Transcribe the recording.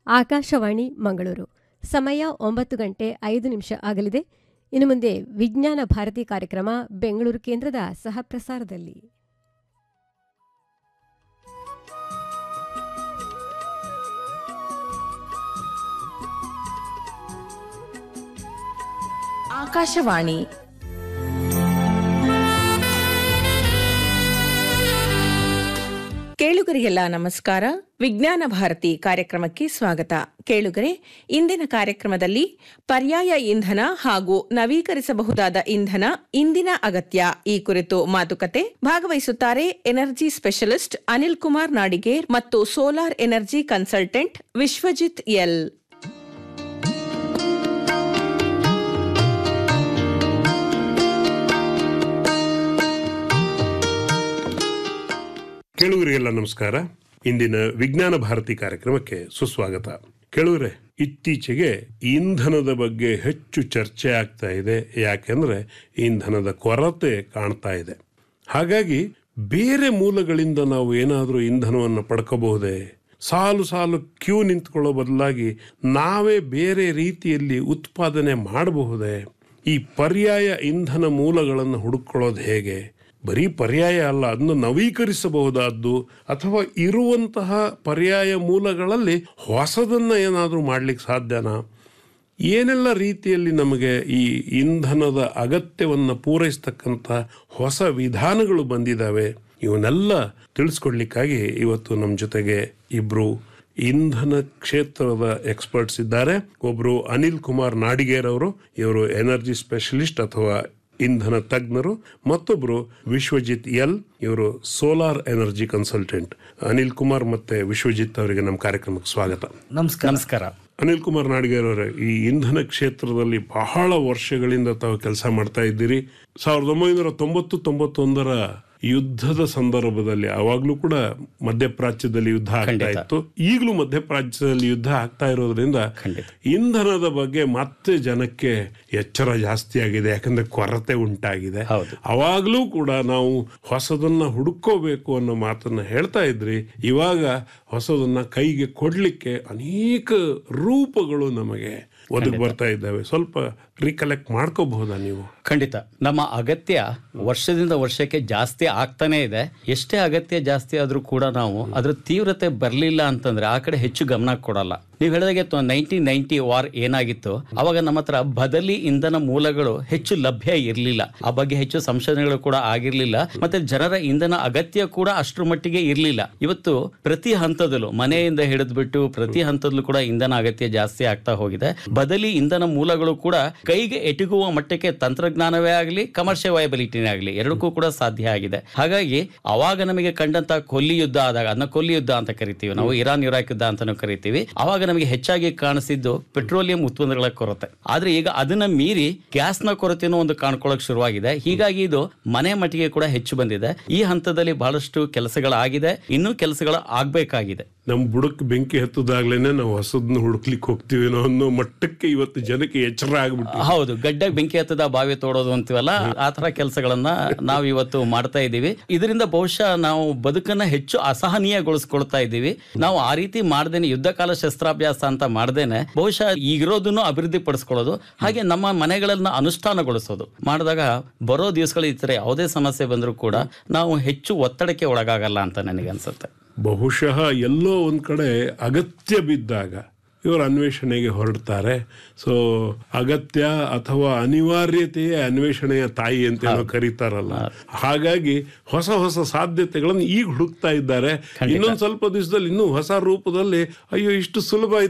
ಆಕಾಶವಾಣಿ ಮಂಗಳೂರು ಸಮಯ ಒಂಬತ್ತು ಗಂಟೆ ಐದು ನಿಮಿಷ ಆಗಲಿದೆ ಇನ್ನು ಮುಂದೆ ವಿಜ್ಞಾನ ಭಾರತಿ ಕಾರ್ಯಕ್ರಮ ಬೆಂಗಳೂರು ಕೇಂದ್ರದ ಸಹಪ್ರಸಾರದಲ್ಲಿ ಆಕಾಶವಾಣಿ ಕೇಳುಗರಿಗೆಲ್ಲ ನಮಸ್ಕಾರ ವಿಜ್ಞಾನ ಭಾರತಿ ಕಾರ್ಯಕ್ರಮಕ್ಕೆ ಸ್ವಾಗತ ಕೇಳುಗರೆ ಇಂದಿನ ಕಾರ್ಯಕ್ರಮದಲ್ಲಿ ಪರ್ಯಾಯ ಇಂಧನ ಹಾಗೂ ನವೀಕರಿಸಬಹುದಾದ ಇಂಧನ ಇಂದಿನ ಅಗತ್ಯ ಈ ಕುರಿತು ಮಾತುಕತೆ ಭಾಗವಹಿಸುತ್ತಾರೆ ಎನರ್ಜಿ ಸ್ಪೆಷಲಿಸ್ಟ್ ಅನಿಲ್ ಕುಮಾರ್ ನಾಡಿಗೇರ್ ಮತ್ತು solar energy consultant Vishwajit L ಕೇಳುಗರಿಗೆಲ್ಲ ನಮಸ್ಕಾರ ಇಂದಿನ ವಿಜ್ಞಾನ ಭಾರತಿ ಕಾರ್ಯಕ್ರಮಕ್ಕೆ ಸುಸ್ವಾಗತ ಕೇಳುಗರೆ ಇತ್ತೀಚೆಗೆ ಇಂಧನದ ಬಗ್ಗೆ ಹೆಚ್ಚು ಚರ್ಚೆ ಆಗ್ತಾ ಇದೆ ಯಾಕೆಂದ್ರೆ ಇಂಧನದ ಕೊರತೆ ಕಾಣ್ತಾ ಇದೆ ಹಾಗಾಗಿ ಬೇರೆ ಮೂಲಗಳಿಂದ ನಾವು ಏನಾದರೂ ಇಂಧನವನ್ನು ಪಡ್ಕೋಬಹುದೇ ಸಾಲು ಸಾಲು ಕ್ಯೂ ನಿಂತ್ಕೊಳ್ಳೋ ಬದಲಾಗಿ ನಾವೇ ಬೇರೆ ರೀತಿಯಲ್ಲಿ ಉತ್ಪಾದನೆ ಮಾಡಬಹುದೇ ಈ ಪರ್ಯಾಯ ಇಂಧನ ಮೂಲಗಳನ್ನು ಹುಡುಕೊಳ್ಳೋದು ಹೇಗೆ ಬರೀ ಪರ್ಯಾಯ ಅಲ್ಲ ಅದನ್ನು ನವೀಕರಿಸಬಹುದಾದ್ದು ಅಥವಾ ಇರುವಂತಹ ಪರ್ಯಾಯ ಮೂಲಗಳಲ್ಲಿ ಹೊಸದನ್ನ ಏನಾದರೂ ಮಾಡ್ಲಿಕ್ಕೆ ಸಾಧ್ಯನಾ ಏನೆಲ್ಲ ರೀತಿಯಲ್ಲಿ ನಮಗೆ ಈ ಇಂಧನದ ಅಗತ್ಯವನ್ನು ಪೂರೈಸ್ತಕ್ಕಂಥ ಹೊಸ ವಿಧಾನಗಳು ಬಂದಿದ್ದಾವೆ ಇವನ್ನೆಲ್ಲ ತಿಳಿಸ್ಕೊಡ್ಲಿಕ್ಕಾಗಿ ಇವತ್ತು ನಮ್ಮ ಜೊತೆಗೆ ಇಬ್ರು ಇಂಧನ ಕ್ಷೇತ್ರದ ಎಕ್ಸ್ಪರ್ಟ್ಸ್ ಇದ್ದಾರೆ ಒಬ್ರು ಅನಿಲ್ ಕುಮಾರ್ ನಾಡಿಗೇರ್ ಅವರು ಇವರು ಎನರ್ಜಿ ಸ್ಪೆಷಲಿಸ್ಟ್ ಅಥವಾ ಇಂಧನ ತಜ್ಞರು ಮತ್ತೊಬ್ರು ವಿಶ್ವಜಿತ್ ಎಲ್ ಇವರು solar energy consultant Anil Kumar ಮತ್ತೆ ವಿಶ್ವಜಿತ್ ಅವರಿಗೆ ನಮ್ಮ ಕಾರ್ಯಕ್ರಮಕ್ಕೆ ಸ್ವಾಗತ ನಮಸ್ಕಾರ ನಮಸ್ಕಾರ ಅನಿಲ್ ಕುಮಾರ್ ನಾಡಿಗೇರ್ ಅವರೇ ಈ ಇಂಧನ ಕ್ಷೇತ್ರದಲ್ಲಿ ಬಹಳ ವರ್ಷಗಳಿಂದ ತಾವು ಕೆಲಸ ಮಾಡ್ತಾ ಇದ್ದೀರಿ ಸಾವಿರದ ಒಂಬೈನೂರ ತೊಂಬತ್ತು ತೊಂಬತ್ತೊಂದರ ಯುದ್ಧದ ಸಂದರ್ಭದಲ್ಲಿ ಅವಾಗ್ಲೂ ಕೂಡ ಮಧ್ಯಪ್ರಾಚ್ಯದಲ್ಲಿ ಯುದ್ಧ ಆಗ್ತಾ ಇತ್ತು ಈಗಲೂ ಮಧ್ಯಪ್ರಾಚ್ಯದಲ್ಲಿ ಯುದ್ಧ ಆಗ್ತಾ ಇರೋದ್ರಿಂದ ಇಂಧನದ ಬಗ್ಗೆ ಮತ್ತೆ ಜನಕ್ಕೆ ಎಚ್ಚರ ಜಾಸ್ತಿ ಆಗಿದೆ ಯಾಕಂದ್ರೆ ಕೊರತೆ ಉಂಟಾಗಿದೆ ಹೌದು. ಅವಾಗ್ಲೂ ಕೂಡ ನಾವು ಹೊಸದನ್ನ ಹುಡುಕೋಬೇಕು ಅನ್ನೋ ಮಾತನ್ನ ಹೇಳ್ತಾ ಇದ್ರಿ ಇವಾಗ ಹೊಸದನ್ನ ಕೈಗೆ ಕೊಡ್ಲಿಕ್ಕೆ ಅನೇಕ ರೂಪಗಳು ನಮಗೆ ಒದಗಿ ಬರ್ತಾ ಇದ್ದಾವೆ ಸ್ವಲ್ಪ ರಿಕಲೆಕ್ಟ್ ಮಾಡ್ಕೋಬಹುದಾ ನೀವು ಖಂಡಿತ ನಮ್ಮ ಅಗತ್ಯ ವರ್ಷದಿಂದ ವರ್ಷಕ್ಕೆ ಜಾಸ್ತಿ ಆಗ್ತಾನೆ ಇದೆ ಎಷ್ಟೇ ಅಗತ್ಯ ಜಾಸ್ತಿ ಆದ್ರೂ ಕೂಡ ನಾವು ಅದ್ರ ತೀವ್ರತೆ ಬರಲಿಲ್ಲ ಅಂತಂದ್ರೆ ಆ ಕಡೆ ಹೆಚ್ಚು ಗಮನ ಕೊಡಲ್ಲ ನೀವು ಹೇಳಿದಾಗೆ ನೈನ್ಟೀನ್ ನೈನ್ಟಿ ವಾರ್ ಏನಾಗಿತ್ತು ಅವಾಗ ನಮ್ಮ ಹತ್ರ ಬದಲಿ ಇಂಧನ ಮೂಲಗಳು ಹೆಚ್ಚು ಲಭ್ಯ ಇರಲಿಲ್ಲ ಆ ಬಗ್ಗೆ ಹೆಚ್ಚು ಸಂಶೋಧನೆಗಳು ಕೂಡ ಆಗಿರ್ಲಿಲ್ಲ ಮತ್ತೆ ಜನರ ಇಂಧನ ಅಗತ್ಯ ಕೂಡ ಅಷ್ಟರ ಮಟ್ಟಿಗೆ ಇರಲಿಲ್ಲ ಇವತ್ತು ಪ್ರತಿ ಹಂತದಲ್ಲೂ ಮನೆಯಿಂದ ಹಿಡಿದ್ಬಿಟ್ಟು ಪ್ರತಿ ಹಂತದಲ್ಲೂ ಕೂಡ ಇಂಧನ ಅಗತ್ಯ ಜಾಸ್ತಿ ಆಗ್ತಾ ಹೋಗಿದೆ ಬದಲಿ ಇಂಧನ ಮೂಲಗಳು ಕೂಡ ಕೈಗೆ ಎಟುಕುವ ಮಟ್ಟಕ್ಕೆ ತಂತ್ರಜ್ಞಾನವೇ ಆಗಲಿ ಕಮರ್ಷಿಯಲ್ ವಯಬಿಲಿಟಿನೇ ಆಗಲಿ ಎರಡಕ್ಕೂ ಕೂಡ ಸಾಧ್ಯ ಆಗಿದೆ ಹಾಗಾಗಿ ಅವಾಗ ನಮಗೆ ಕಂಡಂತ ಕೊಲ್ಲಿ ಯುದ್ಧ ಆದಾಗ ಅದನ್ನ ಕೊಲ್ಲಿ ಯುದ್ಧ ಅಂತ ಕರಿತೀವಿ ನಾವು ಇರಾನ್ ಇರಾಕ್ ಯುದ್ಧ ಅಂತಾನು ಕರಿತೀವಿ ಅವಾಗ ನಮಗೆ ಹೆಚ್ಚಾಗಿ ಕಾಣಿಸಿದ್ದು ಪೆಟ್ರೋಲಿಯಂ ಉತ್ಪನ್ನಗಳ ಕೊರತೆ ಆದ್ರೆ ಈಗ ಅದನ್ನ ಮೀರಿ ಗ್ಯಾಸ್ ನ ಕೊರತೆನೂ ಒಂದು ಕಾಣ್ಕೊಳ್ಳೋಕೆ ಶುರುವಾಗಿದೆ ಹೀಗಾಗಿ ಇದು ಮನೆ ಮಟ್ಟಿಗೆ ಕೂಡ ಹೆಚ್ಚು ಬಂದಿದೆ ಈ ಹಂತದಲ್ಲಿ ಬಹಳಷ್ಟು ಕೆಲಸಗಳಾಗಿದೆ ಇನ್ನೂ ಕೆಲಸಗಳು ಆಗ್ಬೇಕಾಗಿದೆ ನಮ್ ಬುಡಕ್ ಬೆಂಕಿ ಹತ್ತದಾಗ್ಲೇನೆ ನಾವು ಹೊಸದನ್ನ ಹುಡುಕ್ಲಿಕ್ಕೆ ಹೋಗ್ತೀವಿ ಅನ್ನೋ ಮಟ್ಟಕ್ಕೆ ಇವತ್ತು ಜನಕ್ಕೆ ಎಚ್ಚರ ಆಗ್ಬಿಟ್ಟು ಹೌದು ಗಡ್ಡೆ ಬೆಂಕಿ ಹತ್ತದ ಬಾವಿ ತೋಡೋದು ಅಂತೀವಲ್ಲ ಆ ತರ ಕೆಲಸಗಳನ್ನ ನಾವು ಇವತ್ತು ಮಾಡ್ತಾ ಇದ್ದೀವಿ ಇದರಿಂದ ಬಹುಶಃ ನಾವು ಬದುಕನ್ನ ಹೆಚ್ಚು ಅಸಹನೀಯಗೊಳಿಸ್ಕೊಳ್ತಾ ಇದ್ದೀವಿ ನಾವು ಆ ರೀತಿ ಮಾಡ್ದೇನೆ ಯುದ್ಧ ಕಾಲ ಶಸ್ತ್ರಾಭ್ಯಾಸ ಅಂತ ಮಾಡ್ದೇನೆ ಬಹುಶಃ ಈಗಿರೋದನ್ನು ಅಭಿವೃದ್ಧಿ ಪಡಿಸ್ಕೊಳ್ಳೋದು ಹಾಗೆ ನಮ್ಮ ಮನೆಗಳನ್ನ ಅನುಷ್ಠಾನಗೊಳಿಸೋದು ಮಾಡಿದಾಗ ಬರೋ ದಿವಸಗಳು ಈ ತರ ಯಾವುದೇ ಸಮಸ್ಯೆ ಬಂದರೂ ಕೂಡ ನಾವು ಹೆಚ್ಚು ಒತ್ತಡಕ್ಕೆ ಒಳಗಾಗಲ್ಲ ಅಂತ ನನಗೆ ಅನ್ಸುತ್ತೆ ಬಹುಶಃ ಎಲ್ಲೋ ಒಂದ್ ಕಡೆ ಅಗತ್ಯ ಬಿದ್ದಾಗ ಇವರು ಅನ್ವೇಷಣೆಗೆ ಹೊರಡ್ತಾರೆ ಸೊ ಅಗತ್ಯ ಅಥವಾ ಅನಿವಾರ್ಯತೆಯೇ ಅನ್ವೇಷಣೆಯ ತಾಯಿ ಅಂತ ಏನೋ ಕರೀತಾರಲ್ಲ ಹಾಗಾಗಿ ಹೊಸ ಹೊಸ ಸಾಧ್ಯತೆಗಳನ್ನು ಈಗ ಹುಡುಕ್ತಾ ಇದ್ದಾರೆ ಇನ್ನೊಂದ್ ಸ್ವಲ್ಪ ದಿವಸದಲ್ಲಿ ಇನ್ನೂ ಹೊಸ ರೂಪದಲ್ಲಿ ಅಯ್ಯೋ ಇಷ್ಟು ಸುಲಭ